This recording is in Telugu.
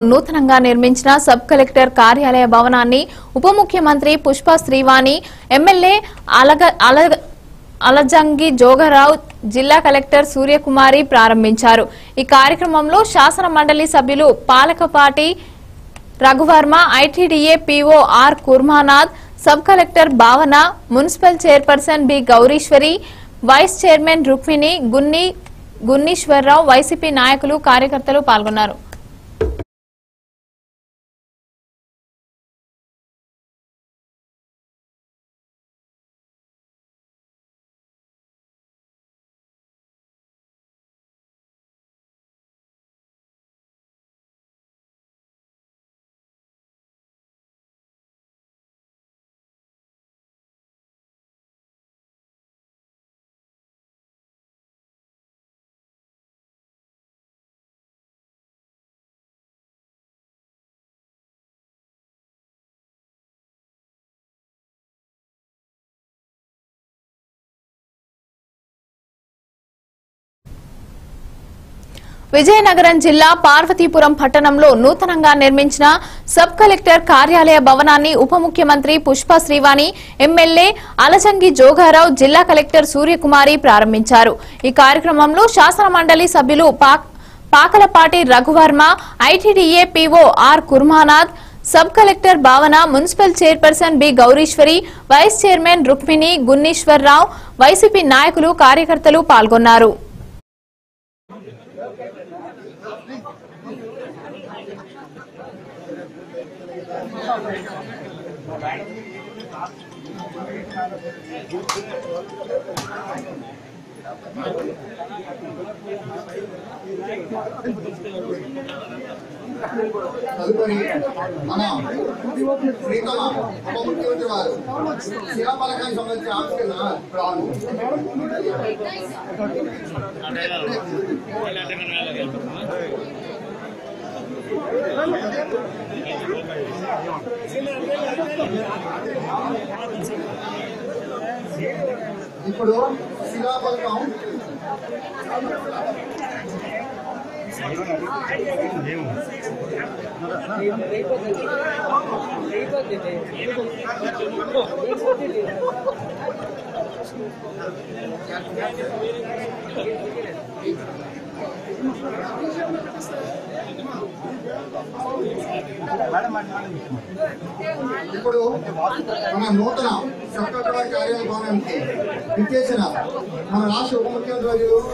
నూతనంగా నిర్మించిన సబ్ కలెక్టర్ కార్యాలయ భవనాన్ని ఉప ముఖ్యమంత్రి పుష్ప శ్రీవాణి ఎమ్మెల్యే అలగ అలగ అలజంగి జోగరావు జిల్లా కలెక్టర్ సూర్యకుమారి ప్రారంభించారు ఈ కార్యక్రమంలో శాసన మండలి సభ్యులు Palakapati Raghuvarma ITDA PO R Kurmanath sub collector Bhavana municipal chairperson B Gowriswari vice chairman Rukmini గున్ని గున్నీశ్వరరావు వైసీపీ నాయకులు కార్యకర్తలు పాల్గొన్నారు విజయనగరం జిల్లా పార్వతీపురం పట్టణంలో నూతనంగా నిర్మించిన సబ్ కలెక్టర్ కార్యాలయ భవనాన్ని ఉప ముఖ్యమంత్రి పుష్ప శ్రీవాణి ఎమ్మెల్యే అలజంగి జోగారావు జిల్లా కలెక్టర్ సూర్యకుమారి ప్రారంభించారు ఈ కార్యక్రమంలో శాసన మండలి సభ్యులు పాక్- Pakalapati Raghuvarma ITDA PO R Kurmanath sub collector Bhavana municipal chairperson B Gowriswari vice chairman Rukmini Gunneswararao YCP నాయకులు కార్యకర్తలు పాల్గొన్నారు తదుపరి మన ప్రీతమ ఉప ముఖ్యమంత్రి వారు శిలాపలకానికి సంబంధించిన ఆఫీస్కి రాను ఇప్పుడు శిలాపలకం ఇప్పుడు మన నూతన సెక్రటరీ కార్యాలయ భవనానికి విచ్చేసిన మన రాష్ట్ర ఉప ముఖ్యమంత్రి వర్యులు